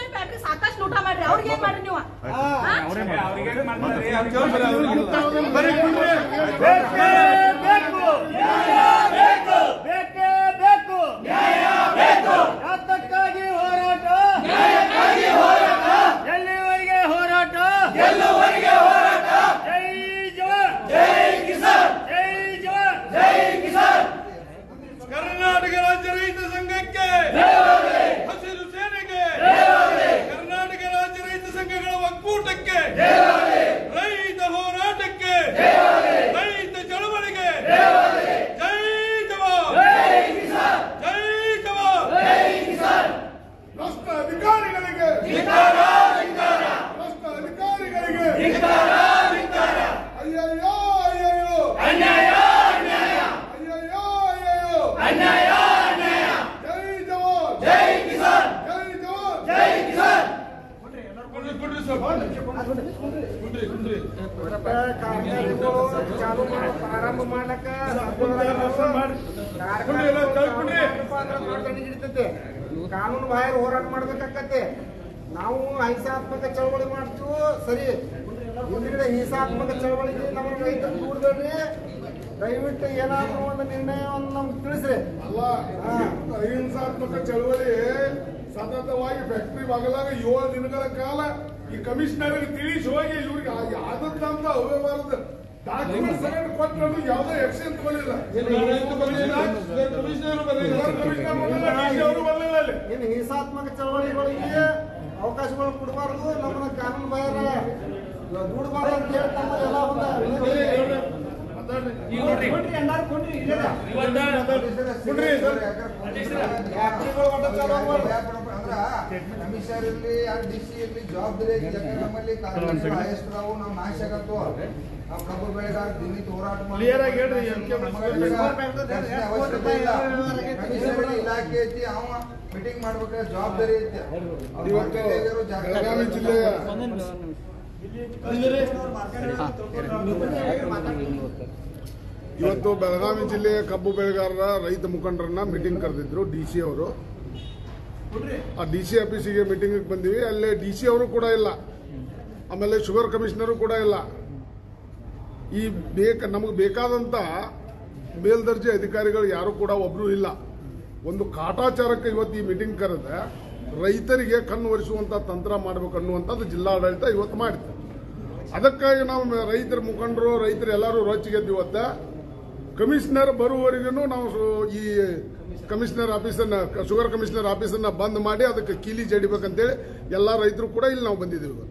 Government factory ಸಾಕಷ್ಟು ಊಟ ಮಾಡ್ರಿ ಅವ್ರಿಗೆ ಏನ್ ಮಾಡ್ರಿ ನೀವು ಬೇಕೇ ಬೇಕು ಯಾತಕ್ಕಾಗಿ ಹೋರಾಟ ಎಲ್ಲಿವರೆಗೆ ಹೋರಾಟ ಜೈ ಜವಾನ್ ಜೈ ಕಿಸಾನ್ ಜೈ ಜವಾನ್ ಜೈ ಕಿಸಾನ್ ಕರ್ನಾಟಕ ರಾಜ್ಯ ರೈತ ಸಂಘಕ್ಕೆ ಹಸಿರು ಸೇನೆಗೆ ಕರ್ನಾಟಕ ರಾಜ್ಯ ರೈತ ಸಂಘಗಳ ಒಕ್ಕೂಟಕ್ಕೆ ರೈತ ಹೋರಾಟಕ್ಕೆ ರೈತ ಚಳವಳಿಗೆ ಜೈ ಜವಾನ್ ಜೈ ಜವಾನ್ ಭ್ರಷ್ಟ ಅಧಿಕಾರಿಗಳಿಗೆ ಭ್ರಷ್ಟ ಅಧಿಕಾರಿಗಳಿಗೆ ಅಯ್ಯಯ್ಯೋ ಅಯ್ಯಯ್ಯೋ ಅಯ್ಯಯ್ಯೋ ಅಯ್ಯಯ್ಯೋ ಜೈ ಜವಾನ್ ಜೈ ಕಿಸಾನ್ ಜೈ ಜವಾನ್ ಜೈ ಕಿಸಾನ್ ಕುಂಡ್ರಿ ಕುಂಡ್ರಿ ಸ್ವಲ್ಪ ಕುಂಡ್ರಿ ಕುಂಡ್ರಿ ಚಾಲು ಮಾಡೋ ಪ್ರಾರಂಭ ಮಾಡ್ಲಕ್ಕ ಕಾನೂನು ಬಾಹಿರ ಹೋರಾಟ ಮಾಡ್ಬೇಕಾಕತ್ತೆ ನಾವು ಅಹಿಂಸಾತ್ಮಕ ಚಳವಳಿ ಮಾಡ್ತೀವಿ ಸರಿ ಹಿಂದ್ಗಡೆ ಹಿಂಸಾತ್ಮಕ ಚಳವಳಿಗೆ ನಮ್ಮ ರೈತರು ಕೂಡ್ಬೇಡ್ರಿ ದಯವಿಟ್ಟು ಏನಾದ್ರೂ ಒಂದು ನಿರ್ಣಯವನ್ನು ನಮ್ಗೆ ತಿಳಿಸ್ರಿ ಅಲ್ಲ ಅಹಿಂಸಾತ್ಮಕ ಚಳವಳಿ ಸತತವಾಗಿ ಫ್ಯಾಕ್ಟರಿ ಬಾಗಲಾಗ ಏಳು ದಿನಗಳ ಕಾಲ ಈ ಕಮಿಷನರ್ ತಿಳಿಸಿ ಹೋಗಿ ಇವ್ರಿಗೆ ಆದಂತ ಅವ್ಯವಹಾರದ ಡಾಕ್ಯುಮೆಂಟ್ ಸೆಲೆಕ್ಟ್ ಕೊಟ್ಟರು ಯಾವುದೇ ಎಕ್ಷನ್ ತಗೊಳ್ಳಿಲ್ಲ ಕಮಿಷನರ್ ಬರಲಿಲ್ಲ ಕಮಿಷನರ್ ಬಂದಿಲ್ಲ, DC ಅವರು ಬಂದಿಲ್ಲ ಅಲ್ಲಿ ಇನ್ನು ಹಿಂಸಾತ್ಮಕ ಚಳವಳಿಗಳಿಗೆ ಅವಕಾಶಗಳು ಕೊಡಬಾರ್ದು ನಮ್ಮನ್ನ ಕಾನೂನು ಬಾಹಿರ ದೂಡಬಾರ್ದು ಅಂತ ಹೇಳಿ ತಮ್ಮಲ್ಲೆಲ್ಲ ಒಂದು ಫ್ಯಾಕ್ಟ್ರಿಗಳು ಒಟ್ಟ ಚಾಲು ಆಗ್ಬಾರ್ದು. ಕಮಿಷನರ್ ಇರ್ಲಿ ಯಾರು ಡಿ ಸಿ ಇರ್ಲಿ ಜವಾಬ್ದಾರಿ ಐತಿ. ಯಾಕಂದ್ರೆ ನಮ್ಮಲ್ಲಿ ಕಾರ್ಮಿಕರು ಹೈಯೆಸ್ಟ್ ಅದಾವು ನಾವು ನಾಶ ಆಗತ್ತೋ ನಾವು ಕಬ್ಬು ಬೆಳೆಗಾರ ದಿನನಿತ್ಯ ಹೋರಾಟ ಮಾಡಿ Clear ಆಗಿ ಹೇಳ್ರಿ, ಎಂ ಕೆ ನಮಗೆ ದರ್ಶನ ಅವಶ್ಯಕತೆ ಇಲ್ಲ. ಕಮಿಷನರ್ ಇಲಾಖೆ ಐತಿ ಅವ ಮೀಟಿಂಗ್ ಮಾಡ್ಬೇಕಾದ್ರೆ ಜವಾಬ್ದಾರಿ ಐತಿ ಅವ್ರು ಇವತ್ತು ಮಾಡ್ಬೇಕಾಗಿರೋ ಜಾಗೃತಿ ಬೆಳಗಾವಿ ಜಿಲ್ಲೆಯ ಇವತ್ತು ಬೆಳಗಾವಿ ಜಿಲ್ಲೆಯ ಕಬ್ಬು ಬೆಳೆಗಾರರ ರೈತ ಮುಖಂಡರನ್ನ ಮೀಟಿಂಗ್ ಕರೆದಿದ್ರು ಡಿ ಸಿ ಅವರು ಆ ಡಿ ಸಿ ಆಫೀಸಿಗೆ ಮೀಟಿಂಗ್ ಬಂದಿವಿ ಅಲ್ಲೇ ಡಿ ಸಿ ಅವರು ಕೂಡ ಇಲ್ಲ ಆಮೇಲೆ ಶುಗರ್ ಕಮಿಷನರು ಕೂಡ ಇಲ್ಲ ಈ ಬೇಕ ನಮಗೆ ಬೇಕಾದಂತ ಮೇಲ್ದರ್ಜೆ ಅಧಿಕಾರಿಗಳು ಯಾರು ಕೂಡ ಒಬ್ರು ಇಲ್ಲ ಒಂದು ಕಾಟಾಚಾರಕ್ಕೆ ಇವತ್ತು ಈ ಮೀಟಿಂಗ್ ಕರೆದ ರೈತರಿಗೆ ಕಣ್ಣು ಒರೆಸುವಂತ ತಂತ್ರ ಮಾಡ್ಬೇಕು ಅನ್ನುವಂಥದ್ದು ಜಿಲ್ಲಾಡಳಿತ ಇವತ್ತು ಮಾಡಿತ್ತು ಅದಕ್ಕಾಗಿ ನಾವು ರೈತರ ಮುಖಂಡರು ರೈತರು ಎಲ್ಲರೂ ರೊಚ್ಚಿಗೆದ್ದು ಇವತ್ತ ಕಮಿಷನರ್ ಬರುವವರೆಗೂ ನಾವು ಸು- ಈ ಕಮಿಷನರ್ ಆಫೀಸನ್ನ ಶುಗರ್ ಕಮಿಷನರ್ ಆಫೀಸನ್ನ ಬಂದ್ ಮಾಡಿ ಅದಕ್ಕೆ ಕೀಲಿ ಜಡಿಬೇಕಂತೇಳಿ ಎಲ್ಲ ರೈತರು ಕೂಡ ಇಲ್ಲಿ ನಾವು ಬಂದಿದ್ದೀವಿ ಇವತ್ತು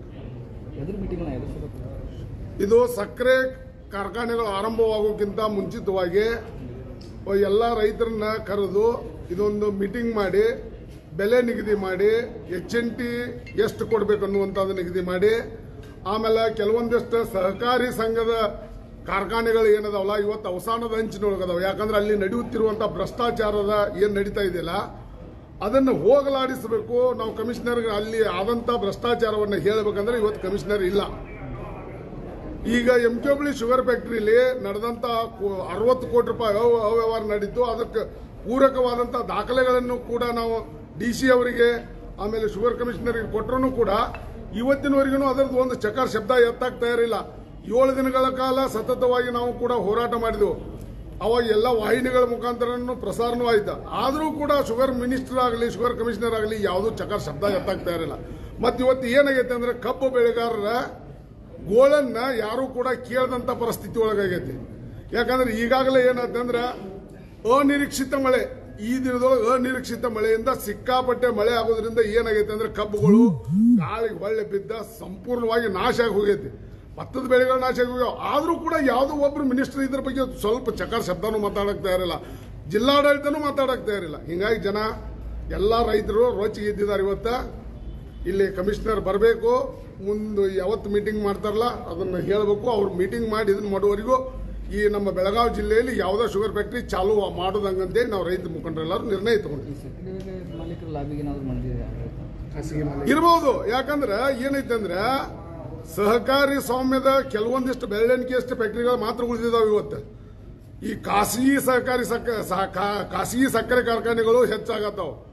ಇದು ಸಕ್ಕರೆ ಕಾರ್ಖಾನೆಗಳು ಆರಂಭವಾಗೋಕ್ಕಿಂತ ಮುಂಚಿತವಾಗಿ ಎಲ್ಲ ರೈತರನ್ನ ಕರೆದು ಇದೊಂದು ಮೀಟಿಂಗ್ ಮಾಡಿ ಬೆಲೆ ನಿಗದಿ ಮಾಡಿ ಎಚ್ ಎನ್ ಟಿ ಎಷ್ಟು ಕೊಡಬೇಕು ಅನ್ನುವಂಥದ್ದು ನಿಗದಿ ಮಾಡಿ ಆಮೇಲೆ ಕೆಲವೊಂದಿಷ್ಟು ಸಹಕಾರಿ ಸಂಘದ ಕಾರ್ಖಾನೆಗಳು ಏನದಾವಲ್ಲ ಇವತ್ತು ಅವಸಾನದ ಹಂಚಿನೊಳಗದಾವ ಯಾಕಂದ್ರೆ ಅಲ್ಲಿ ನಡೆಯುತ್ತಿರುವಂಥ ಭ್ರಷ್ಟಾಚಾರದ ಏನು ನಡೀತಾ ಇದೆಯಲ್ಲ ಅದನ್ನು ಹೋಗಲಾಡಿಸಬೇಕು ನಾವು ಕಮಿಷನರ್ಗೆ ಅಲ್ಲಿ ಆದಂಥ ಭ್ರಷ್ಟಾಚಾರವನ್ನು ಹೇಳಬೇಕಂದ್ರೆ ಇವತ್ತು ಕಮಿಷನರ್ ಇಲ್ಲ ಈಗ ಎಂ ಕೆಬ್ಳಿ ಶುಗರ್ ಫ್ಯಾಕ್ಟರಿಲಿ ನಡೆದಂತ ಅರವತ್ತು ಕೋಟಿ ರೂಪಾಯಿ ಅವ್ಯ- ಅವ್ಯವಹಾರ ನಡೀತು ಅದಕ್ಕೆ ಪೂರಕವಾದಂತ ದಾಖಲೆಗಳನ್ನು ಕೂಡ ನಾವು ಡಿ ಸಿ ಅವರಿಗೆ ಆಮೇಲೆ ಶುಗರ್ ಕಮಿಷನರ್ಗೆ ಕೊಟ್ಟರು ಕೂಡ ಇವತ್ತಿನವರೆಗೂ ಅದರದ್ದು ಒಂದು ಚಕಾರ ಶಬ್ದ ಎತ್ತಾಕ್ ತಯಾರಿಲ್ಲ ಏಳು ದಿನಗಳ ಕಾಲ ಸತತವಾಗಿ ನಾವು ಕೂಡ ಹೋರಾಟ ಮಾಡಿದೆವು ಅವಾಗ ಎಲ್ಲ ವಾಹಿನಿಗಳ ಮುಖಾಂತರನು ಪ್ರಸಾರನೂ ಆಯ್ತು ಆದರೂ ಕೂಡ ಶುಗರ್ ಮಿನಿಸ್ಟರ್ ಆಗಲಿ ಶುಗರ್ ಕಮಿಷನರ್ ಆಗಲಿ ಯಾವುದೂ ಚಕಾರ ಶಬ್ದ ಎತ್ತಾಕ್ ತಯಾರಿಲ್ಲ ಮತ್ತು ಇವತ್ತು ಏನಾಗೈತೆ ಅಂದ್ರೆ ಕಬ್ಬು ಬೆಳೆಗಾರರ ಗೋಳನ್ನ ಯಾರು ಕೂಡ ಕೇಳದಂತ ಪರಿಸ್ಥಿತಿ ಒಳಗಾಗೈತಿ ಯಾಕಂದ್ರೆ ಈಗಾಗಲೇ ಏನಾಯ್ತಂದ್ರ ಅನಿರೀಕ್ಷಿತ ಮಳೆ ಈ ದಿನದೊಳಗೆ ಅನಿರೀಕ್ಷಿತ ಮಳೆಯಿಂದ ಸಿಕ್ಕಾಪಟ್ಟೆ ಮಳೆ ಆಗೋದ್ರಿಂದ ಏನಾಗೈತೆ ಅಂದ್ರೆ ಕಬ್ಬುಗಳು ಗಾಳಿಗೆ ಹೊಳ್ಳೆ ಬಿದ್ದ ಸಂಪೂರ್ಣವಾಗಿ ನಾಶ ಆಗಿ ಹೋಗೈತಿ ಭತ್ತದ ಬೆಳೆಗಳು ನಾಶ ಆಗಿ ಹೋಗ್ಯಾವ ಆದ್ರೂ ಕೂಡ ಯಾವುದೋ ಒಬ್ರು ಮಿನಿಸ್ಟರ್ ಇದ್ರ ಬಗ್ಗೆ ಸ್ವಲ್ಪ ಚಕಾರ ಶಬ್ದನೂ ಮಾತಾಡಕ್ ತಯಾರಿಲ್ಲ ಜಿಲ್ಲಾಡಳಿತನೂ ಮಾತಾಡಕ್ ತಯಾರಿಲ್ಲ ಹಿಂಗಾಗಿ ಜನ ಎಲ್ಲಾ ರೈತರು ರೋಚಿಗೆ ಇದ್ದಿದ್ದಾರೆ ಇವತ್ತ ಇಲ್ಲಿ ಕಮಿಷನರ್ ಬರಬೇಕು ಮುಂದೆ ಯಾವತ್ತು ಮೀಟಿಂಗ್ ಮಾಡ್ತಾರಲ್ಲ ಅದನ್ನು ಹೇಳಬೇಕು ಅವ್ರು ಮೀಟಿಂಗ್ ಮಾಡಿ ಇದನ್ನ ಮಾಡುವವರೆಗೂ ಈ ನಮ್ಮ ಬೆಳಗಾವಿ ಜಿಲ್ಲೆಯಲ್ಲಿ ಯಾವುದೇ ಶುಗರ್ ಫ್ಯಾಕ್ಟ್ರಿ ಚಾಲು ಮಾಡೋದಂಗಂತೇಳಿ ನಾವು ರೈತ ಮುಖಂಡರೆಲ್ಲರೂ ನಿರ್ಣಯ ತಗೊಂಡಿದ್ದೀವಿ ಮಾಲೀಕರು ಲಾಬಿಗೆ ಏನಾದ್ರು ಮಾಡಿದ್ರೆ ಇರ್ಬೋದು ಯಾಕಂದ್ರೆ ಏನೈತೆ ಅಂದ್ರೆ ಸಹಕಾರಿ ಸ್ವಾಮ್ಯದ ಕೆಲವೊಂದಿಷ್ಟು ಬೆರಳೆಣಿಕೆಯಷ್ಟು ಫ್ಯಾಕ್ಟರಿಗಳು ಮಾತ್ರ ಉಳಿದಿದಾವೆ ಇವತ್ತು ಈ ಖಾಸಗಿ ಸಹಕಾರಿ ಸಕ್ಕ ಸಹ- ಖಾ- ಖಾಸಗಿ ಸಕ್ಕರೆ ಕಾರ್ಖಾನೆಗಳು ಹೆಚ್ಚಾಗತ್ತಾವ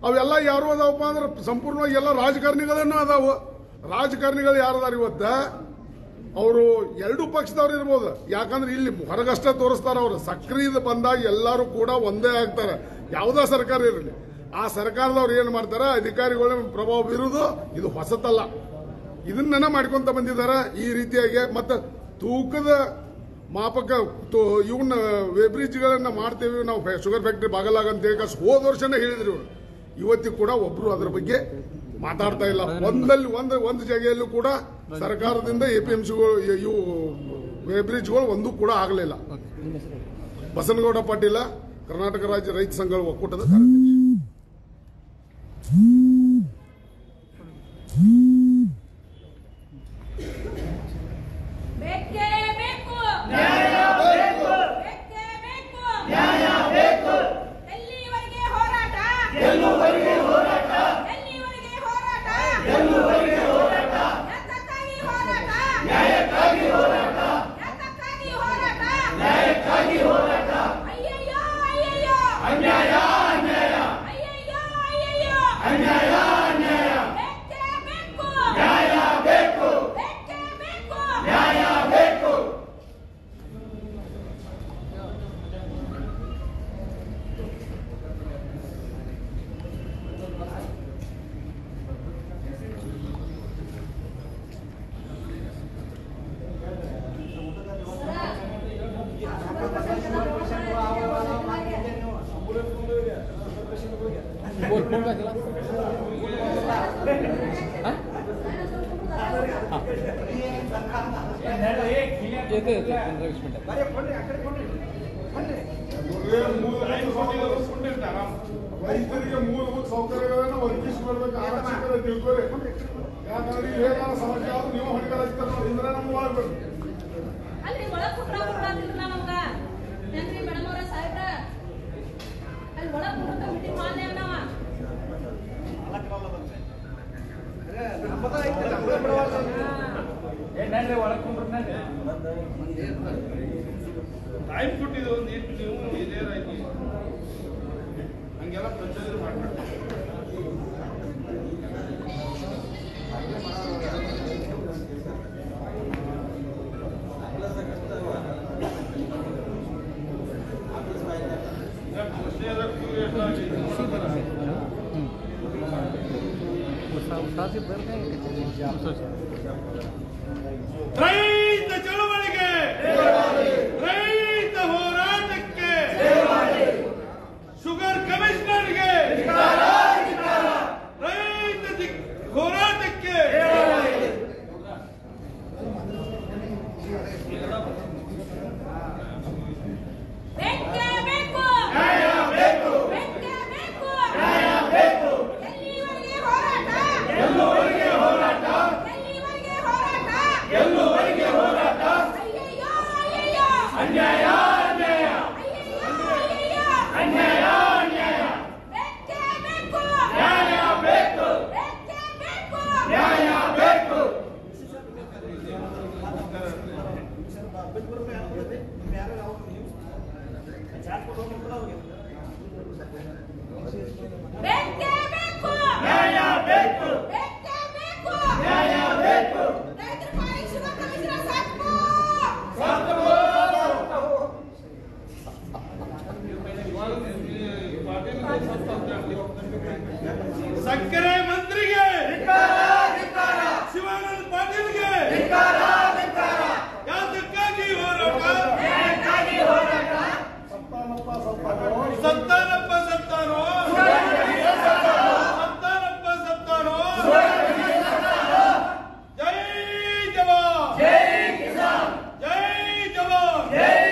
ಅವೆಲ್ಲ ಯಾರು ಅದಾವಪ್ಪ ಅಂದ್ರೆ ಸಂಪೂರ್ಣವಾಗಿ ಎಲ್ಲ ರಾಜಕಾರಣಿಗಳನ್ನ ಅದಾವು ರಾಜಕಾರಣಿಗಳು ಯಾರದಾರ ಇವತ್ತ ಅವರು ಎರಡು ಪಕ್ಷದವ್ರು ಇರ್ಬೋದು ಯಾಕಂದ್ರೆ ಇಲ್ಲಿ ಹೊರಗಷ್ಟ ತೋರಿಸ್ತಾರ ಅವರು ಸಕ್ರಿಯದ ಬಂದಾಗ ಎಲ್ಲರೂ ಕೂಡ ಒಂದೇ ಆಗ್ತಾರೆ ಯಾವುದೇ ಸರ್ಕಾರ ಇರಲಿ ಆ ಸರ್ಕಾರದವ್ರು ಏನ್ ಮಾಡ್ತಾರೆ ಅಧಿಕಾರಿಗಳ ಪ್ರಭಾವ ಬೀರುವುದು ಇದು ಹೊಸತಲ್ಲ ಇದನ್ನ ಮಾಡ್ಕೊಂತ ಬಂದಿದ್ದಾರೆ ಈ ರೀತಿಯಾಗಿ ಮತ್ತೆ ತೂಕದ ಮಾಪಕ ತು- ಇವನ್ನ ವೆಬ್ರಿಜ್ಗಳನ್ನ ಮಾಡ್ತೇವೆ ನಾವು ಫೆ- ಶುಗರ್ ಫ್ಯಾಕ್ಟರಿ ಬಾಗಲಾಗ ಅಂತ ಹೇಳಿ ಹೋದ ವರ್ಷನೇ ಹೇಳಿದ್ರು ಇವರು ಇವತ್ತಿಗೆ ಕೂಡ ಒಬ್ರು ಅದ್ರ ಬಗ್ಗೆ ಮಾತಾಡ್ತಾ ಇಲ್ಲ ಒಂದಲ್ಲಿ ಒಂದು ಒಂದು ಜಾಗೆಯಲ್ಲೂ ಕೂಡ ಸರ್ಕಾರದಿಂದ ಎ ಪಿ ಎಂ ಸಿಗಳು ಇವು ವೆಬ್ರಿಜ್ಗಳು ಒಂದೂ ಕೂಡ ಆಗಲಿಲ್ಲ ಬಸನಗೌಡ ಪಾಟೀಲ ಕರ್ನಾಟಕ ರಾಜ್ಯ ರೈತ ಸಂಘ ಒಕ್ಕೂಟದ ಕಾರ್ಯದರ್ಶಿ ಬೇಕೇ ಬೇಕು ಬೇಕೇ ಬೇಕು ಎಲ್ಲಿವರೆಗೆ ಹೋರಾಟ ಎಲ್ಲಿವರೆಗೆ ಹೋರಾಟ ಯಾತಕ್ಕಾಗಿ ಹೋರಾಟ ಯಾತಕ್ಕಾಗಿ ಹೋರಾಟ ಅಯ್ಯಯ್ಯೋ ಅಯ್ಯಯ್ಯೋ ಅಯ್ಯಯ್ಯೋ ಅಯ್ಯಯ್ಯೋ ಬೇಕೇ ಬೇಕು ಬೇಕೇ ಬೇಕು ಬೋರ್ಡ್ ಬೋರ್ಡ್ ಹಾಕಿಲ್ಲ ಇದೆ ಇದೆ ರಿಫ್ರೆಶ್ಮೆಂಟ್ ರೈತರಿಗೆ ಮೂಲಭೂತ ಸೌಕರ್ಯಗಳನ್ನು ಒದಗಿಸಿಕೊಡ್ಬೇಕು ಆರಕ್ಷಕರ ತಿಳ್ಕೊರಿ ಯಾಕಂದ್ರೆ ಏನಾರ ಸಮಸ್ಯೆ ಆದ್ರೂ ನೀವು ಹೊಣೆಗಾರಿಸ್ತಾರೆ ನೋಡಿ ಇಂದ್ರೆ ನಮ್ಗೆ ಒಳಗ್ಬೇಕು ಅಲ್ರಿ ಒಳಗ್ ಕುಟ್ರ ಕುಟ್ರಾತಿರ್ಲ ನಮ್ಗ ಏನ್ರಿ ಮೇಡಮ್ ಅವ್ರ ಸಾಹೇಬ್ರ ಅಲ್ಲಿ ಒಳಗ್ ಕುಟ್ರ ಮೀಟಿಂಗ್ ಮಾಡ್ದೆ ನಾವ ಟೈಮ್ ಕೊಟ್ಟಿದ್ದು ಒಂದು ಇಟ್ಟು ನೀವು ಇದೇನಾಯ್ತು ಹಂಗೆಲ್ಲ ಪ್ರಚೋದನೆ ಮಾಡ್ಬೇಕು ಪ್ರಶ್ನೆ ಎಲ್ಲ curious ಆಗಿ ರೈತ ಚಳವಳಿಗೆ ರೈತ ಹೋರಾಟಕ್ಕೆ ಶುಗರ್ ಕಮಿಷನರ್ಗೆ ರೈತ ದಿಕ್- ಹೋರಾಟಕ್ಕೆ ಬೇಕೇ ಬೇಕು ಬೇಕೇ ಬೇಕು ಎಲ್ಲಿವರೆಗೆ ಹೋರಾಟ ಎಲ್ಲಿವರೆಗೆ ಹೋರಾಟ ಅಯ್ಯಯ್ಯೋ ಅಯ್ಯಯ್ಯೋ ಅಯ್ಯಯ್ಯೋ ಅಯ್ಯಯ್ಯೋ ಬೇಕೇ ಬೇಕು ಬೇಕೇ ಬೇಕು ಬೇಕೇ ಬೇಕು ಬೇಕೇ ಬೇಕು ರೈತರ ಪಾಲಿಗೆ ಶುಗರ್ ಕಮಿಷನರ್ ಸಾಕು ಸಕ್ಕರೆ ಮಂತ್ರಿಗೆ ಶಿವಾನಂದ ಪಾಟೀಲ್ಗೆ ಯಾತಕ್ಕಾಗಿ ಹೋರಾಟ ಸತ್ತಾನಪ್ಪ ಸತ್ತಾನೋ ಸತ್ತಾನಪ್ಪ ಸತ್ತಾನೋ ಜೈ ಜವಾನ್ ಜೈ ಜವಾನ್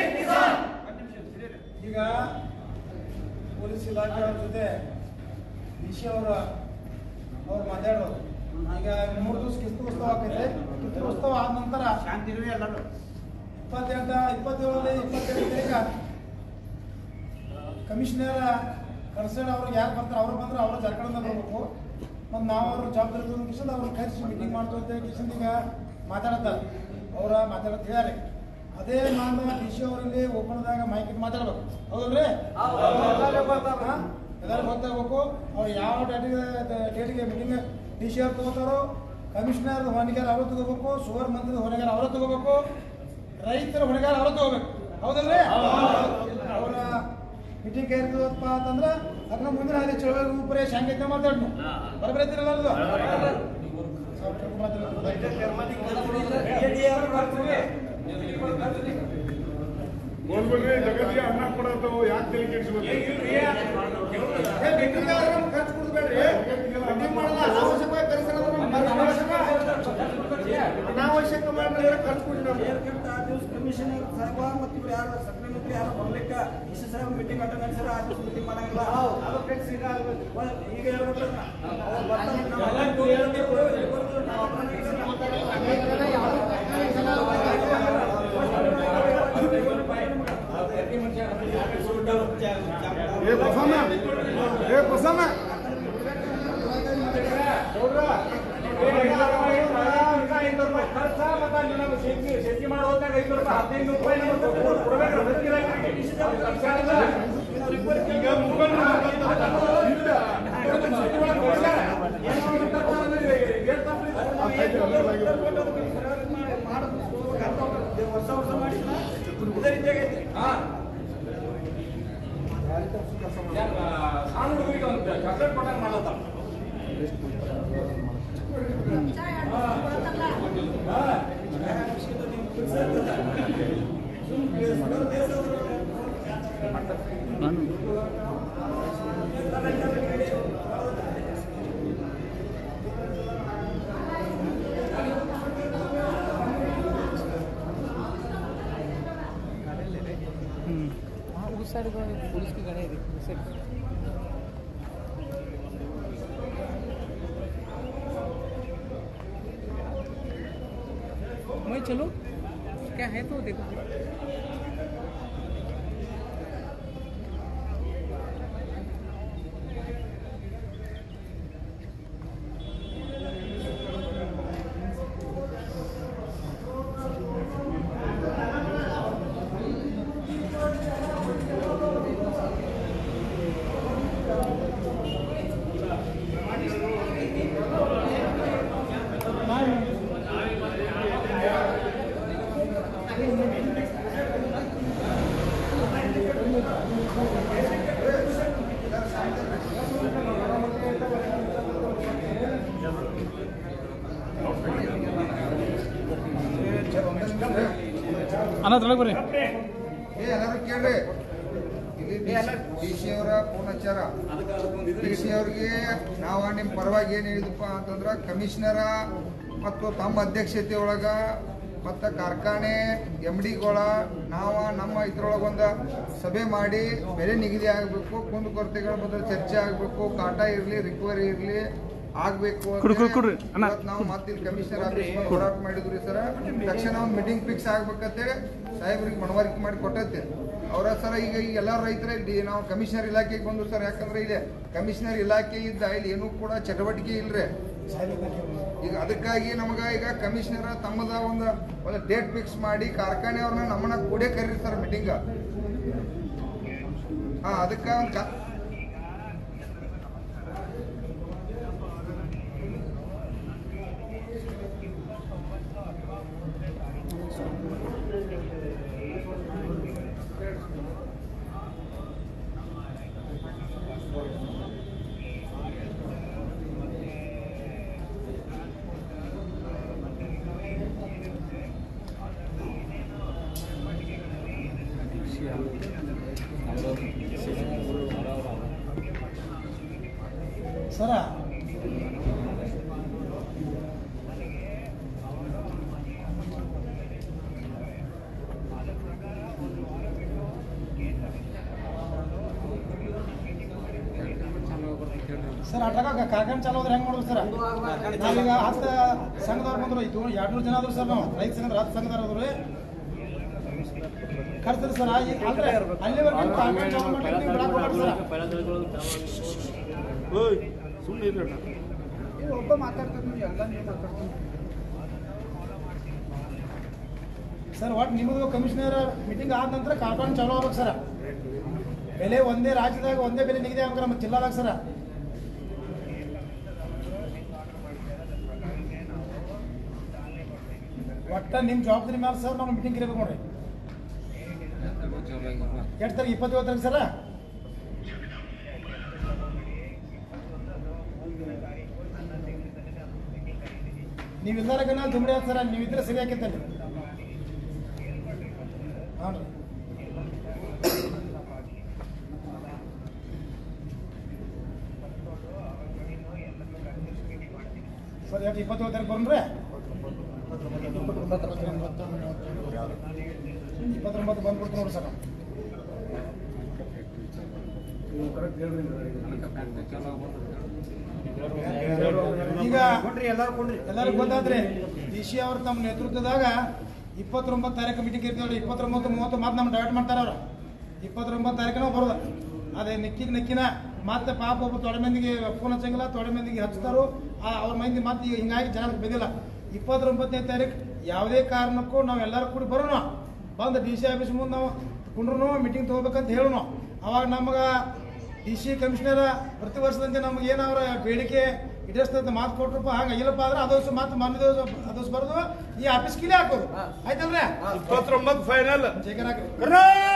ಈಗ ಪೊಲೀಸ್ ಇಲಾಖೆಯವ್ರ ಜೊತೆ ಡಿ ಸಿ ಅವರ ಅವ್ರು ಮಾತಾಡೋದು ಈಗ ಮೂರು ದಿವಸ ಕಿಸ್ತು ಉತ್ಸವ ಆಗ್ತೈತೆ ಕಿಸ್ತು ಉತ್ಸವ ಆದ ನಂತರ ಶಾಂತಿರುವೆ ಎಲ್ಲರೂ ಇಪ್ಪತ್ತೆಂಟ ಇಪ್ಪತ್ತೇಳರಲ್ಲಿ ಇಪ್ಪತ್ತೆಂಟು ಈಗ ಕಮಿಷನರ್ ಕರ್ಸಡ್ ಅವ್ರಿಗೆ ಯಾರು ಬರ್ತಾರೆ ಅವ್ರು ಬಂದ್ರೆ ಅವರು ಜಾರ್ಖಂಡ್ ಬರ್ಬೇಕು ಮತ್ತು ನಾವು ಅವ್ರ ಜವಾಬ್ದಾರಿ ತಗೊಂಡು ಕಿಶನ್ ಅವ್ರನ್ನ ಕರೆಸಿ ಮೀಟಿಂಗ್ ಮಾಡ್ತು ಅಂತ ಹೇಳಿ ಕಿಶನ್ ಈಗ ಮಾತಾಡತ್ತಾರೆ ಅವ್ರ ಮಾತಾಡತ್ ಹೇಳ್ಯಾರೆ ಅದೇ ನಾನು ಡಿ ಸಿ ಅವರಲ್ಲಿ ಓಪನ್ದಾಗ ಮೈಕ್ ಮಾತಾಡ್ಬೇಕು ಹೌದಲ್ರಿ ಹಾ? ಎಲ್ಲರೂ ಗೊತ್ತಾಗಬೇಕು ಅವ್ರು ಯಾವ ಡೇಟಿಗೆ ಡೇಟಿಗೆ ಮೀಟಿಂಗ್ ಡಿ ಸಿ ಅವ್ರು ತಗೋತಾರೋ ಕಮಿಷನರ್ ಹೊಣೆಗಾರ ಅವರು ತಗೋಬೇಕು ಶುಗರ್ ಮಂತ್ರಿ ಹೊಣೆಗಾರ ಅವರು ತಗೋಬೇಕು ರೈತರ ಹೊಣೆಗಾರ ಅವರು ತಗೋಬೇಕು ಹೌದಲ್ರಿ ಅವರ ಮೀಟಿಂಗ್ ಕೈರ್ತದಪ್ಪ ಅಂತಂದ್ರೆ ಅದನ್ನ ಮುಂದಿನ ಹಾದಿ ಚಳವಳಿ ರೂಪರೇಷ್ ಹೆಂಗೈತೆ ಮಾತಾಡ್ನು ಬರಬರಿ ಐತಿರಲ್ಲ ಅದು ಗೋಲ್ಬಿಡ್ರಿ ಜಗತ್ತಿಗೆ ಅನ್ನ ಕೊಡೋದು ಯಾಕೆ ತಲೆ ಕೆಡಿಸ್ಬೇಕು ಮೀಟಿಂಗ್ ಖರ್ಚು ಕೊಡ್ಬೇಡ್ರಿ ಮೀಟಿಂಗ್ ಮಾಡಲ್ಲ ಅನಾವಶ್ಯಕವಾಗಿ ಕರೆಸಲ್ಲ ಅನಾವಶ್ಯಕ ಮಾಡಿದ್ರೆ ಖರ್ಚು ಕೊಡಿ ನಾವು ಕಮಿಷನರ್ ಸಾಹೇಬ ಮತ್ತು ಇವ್ರು ಯಾರು ಸಕ್ರೆ ಮಂತ್ರಿ ಯಾರು ಬರ್ಲಿಕ್ಕ ಇಷ್ಟು ಸಾಹೇಬ ಮೀಟಿಂಗ್ ಅಟೆಂಡ್ ನಡೆಸಿರ ಆ ದಿವಸ ಮೀಟಿಂಗ್ ಮಾಡಂಗಿಲ್ಲ ಅದು ಫಿಕ್ಸ್ ಈಗ ಒಂದ್- ಈಗ ಹೇಳ್ಬೇಕು ಅವ್ರು ಬರ್ತಾರೆ, ನಾವು ಅಲ್ಲೇ ಹೇಳ್ತೀವಿ, ನಾವು ಅಪರಾಧ ಏ ಬಸಮ್ಮ ಏ ಬಸಮ್ಮ ವರ್ಷ ವರ್ಷ ಮಾಡಿಲ್ಲ ಇದೇ ರೀತಿಯಾಗಿ ಐತ್ರಿ उस साइड पुलिस की गाड़ी है उस साइड मैं चलो क्या है तो देखो ಅಣ್ಣ ತೊಳಗೆ ಬರ್ರಿ ಏ ಎಲ್ಲರೂ ಕೇಳ್ರಿ ಇಲ್ಲಿ ಡಿ ಸಿ ಅವರ ಫೋನ್ ಹಚ್ಚಾರ ಡಿ ಸಿ ಅವ್ರಿಗೆ ನಾವು ನಿಮ್ಮ ಪರವಾಗಿ ಏನು ಹೇಳಿದಪ್ಪ ಅಂತಂದ್ರೆ ಕಮಿಷನರ ಮತ್ತು ತಮ್ಮ ಅಧ್ಯಕ್ಷತೆ ಒಳಗ ಮತ್ತು ಕಾರ್ಖಾನೆ ಎಮ್ ಡಿಗಳ ನಾವು ನಮ್ಮ ಇದ್ರೊಳಗೆ ಒಂದು ಸಭೆ ಮಾಡಿ ಬೆಲೆ ನಿಗದಿ ಆಗಬೇಕು ಕುಂದುಕೊರತೆಗಳ ಬಗ್ಗೆ ಚರ್ಚೆ ಆಗಬೇಕು ಕಾಟ ಇರಲಿ ರಿಕವರಿ ಇರಲಿ ಆಗಬೇಕು ನಾವು ಮತ್ತೆ ಇಲ್ಲಿ ಕಮಿಷನರ್ ಆಫೀಸ್ ಹೋರಾಟ ಮಾಡಿದ್ರಿ ಸರ್ ತಕ್ಷಣ ಒಂದು ಮೀಟಿಂಗ್ ಫಿಕ್ಸ್ ಆಗ್ಬೇಕಂತೇಳಿ ಸಾಹೇಬ್ರಿಗೆ ಮನವರಿಕೆ ಮಾಡಿ ಕೊಟ್ಟೈತೆ ಅವರ ಸರ ಈಗ ಈ ಎಲ್ಲ ರೈತರ ಇಲ್ಲಿ ನಾವು ಕಮಿಷನರ್ ಇಲಾಖೆಗೆ ಬಂದ್ರು ಸರ್ ಯಾಕಂದ್ರೆ ಇಲ್ಲಿ ಕಮಿಷನರ್ ಇಲಾಖೆ ಇದ್ದ ಇಲ್ಲಿ ಏನೂ ಕೂಡ ಚಟುವಟಿಕೆ ಇಲ್ರಿ ಈಗ ಅದಕ್ಕಾಗಿ ನಮಗ ಈಗ ಕಮಿಷನರ್ ತಮ್ಮದ ಒಂದು ಒಂದು ಡೇಟ್ ಫಿಕ್ಸ್ ಮಾಡಿ ಕಾರ್ಖಾನೆಯವ್ರನ್ನ ನಮ್ಮನ್ನ ಕೂಡೇ ಕರೀರಿ ಸರ್ ಮೀಟಿಂಗ್ ಹಾ ಅದಕ್ಕ ಒಂದು ಕಾ- ಸರ ಸರ್ ಅಟ್ರಾಗ ಕಾರ್ಖಾನೆ ಚಾಲು ಹೋದ್ರೆ ಹೆಂಗ್ ಮಾಡೋದು ಸರ್ ನಾವೀಗ ಹತ್ತು ಸಂಘದವ್ರು ಬಂದ್ರು ಇದು ಎರಡು ನೂರು ಜನ ಆದ್ರು ಸರ್ ನಾವು ರೈತ ಸಂಘದ ಹತ್ತು ಸಂಘದವ್ರು ಆದ್ರು ಕರ್ತಾರೆ ಸರ್ ಅಲ್ಲಿ ಅಲ್ಲಿವರೆಗೆ ಕಾರ್ಖಾನೆ ಚಾಲು ಮಾಡ್ಲಿಕ್ಕೆ ನೀವು ಬಿಡಾಕ್ ಹೋಗ್ಬೇಡಿ ಸರ್ ಒಬ್ಬ ಮಾತಾಡ್ತಾರೆ ಎಲ್ಲ ನೀವು ಮಾತಾಡ್ತೀನಿ ಸರ್ ಒಟ್ಟು ನಿಮ್ಮದು ಕಮಿಷನರ್ ಮೀಟಿಂಗ್ ಆದ ನಂತರ ಕಾರ್ಖಾನೆ ಚಾಲು ಆಗ್ಬೇಕು ಸರ್ ಬೆಲೆ ಒಂದೇ ರಾಜ್ಯದಾಗ ಒಂದೇ ಬೆಲೆ ನಿಗದಿ ಆಗ್ಬೇಕು ನಮ್ಮ ಜಿಲ್ಲಾದಾಗ ಸರ ಒಟ್ಟ ನಿಮ್ ಜವಾಬ್ದಾರಿ ಮೇಲೆ ಸರ್ ನಾವು ಮೀಟಿಂಗ್ ಕರಿಬೇಕು ನೋಡ್ರಿ ಎಷ್ಟು ತಾರೀಕು ಇಪ್ಪತ್ತೇಳು ತಾರೀಕು ಸರ ನೀವು ಇಲ್ದಾರಗ ನಾವು ದುಮ್ಡಿ ಸರ ನೀವು ಇದ್ರೆ ಸರಿ ಆಕೈತಲ್ಲಿ ಹಾಂ ರೀ ಸರ್ ಎಷ್ಟು ಇಪ್ಪತ್ತೇಳು ತಾರೀಕು ಬರೋಣ್ರಿ ಇಪ್ಪತ್ತೊಂಬತ್ತು ಬಂದ್ಬಿಡ್ತು ನೋಡ್ರಿ ಸರ್ ಈಗ ಎಲ್ಲರಿಗೂ ಗೊತ್ತಾದ್ರಿ ಡಿ ಸಿ ಅವ್ರ ತಮ್ಮ ನೇತೃತ್ವದಾಗ ಇಪ್ಪತ್ತೊಂಬತ್ತು ತಾರೀಕು ಮೀಟಿಂಗ್ ಇರ್ತೀವ್ರಿ ಇಪ್ಪತ್ತೊಂಬತ್ತು ಮೂವತ್ತು ಮಾತು ನಮ್ಮ ಡೈವರ್ಟ್ ಮಾಡ್ತಾರ ಅವ್ರು ಇಪ್ಪತ್ತೊಂಬತ್ತು ತಾರೀಕಿನ ಬರೋದು ಅದೇ ನೆಕ್ಕಿಗೆ ನೆಕ್ಕಿನ ಮತ್ತೆ ಪಾಪ ಒಬ್ಬ ತೊಡೆ ಮಂದಿಗೆ ಫೋನ್ ಹಚ್ಚಂಗಿಲ್ಲ ತೊಡೆ ಮಂದಿಗೆ ಹಚ್ತಾರೋ ಆ ಅವ್ರ ಮಂದಿ ಮತ್ತೆ ಈಗ ಹಿಂಗಾಗಿ ಜನ ಬೆದಿಲ್ಲ ಇಪ್ಪತ್ತೊಂಬತ್ತನೇ ತಾರೀಕು ಯಾವುದೇ ಕಾರಣಕ್ಕೂ ನಾವು ಎಲ್ಲರೂ ಕೂಡಿ ಬರೋಣ ಬಂದು ಡಿ ಸಿ ಆಫೀಸ್ ಮುಂದೆ ನಾವು ಕುಂಡ್ರು ಮೀಟಿಂಗ್ ತಗೋಬೇಕಂತ ಹೇಳೋಣ ಅವಾಗ ನಮಗೆ ಡಿ ಸಿ ಕಮಿಷನರ್ ಪ್ರತಿ ವರ್ಷದಂತೆ ನಮ್ಗೆ ಏನು ಅವರ ಬೇಡಿಕೆ ಈಡೇರಿಸ್ತಂತ ಮಾತು ಕೊಟ್ರಪ್ಪ ಹಂಗ ಇಲ್ಲಪ್ಪ ಅಂದ್ರೆ ಅದೋಸ್ ಮಾತು ಮಾನ್ಯ ದಿವಸ ಅದೋಸ್ ಬರೋದು ಈ ಆಫೀಸ್ ಕಿಲೆ ಹಾಕೋದು ಆಯ್ತಲ್ರಿ ಇಪ್ಪತ್ತೊಂಬತ್ತು ಫೈನಲ್ ಜೇಕರ್ ಹಾಕ್ರಿ ಕರ್ನಾಟಕ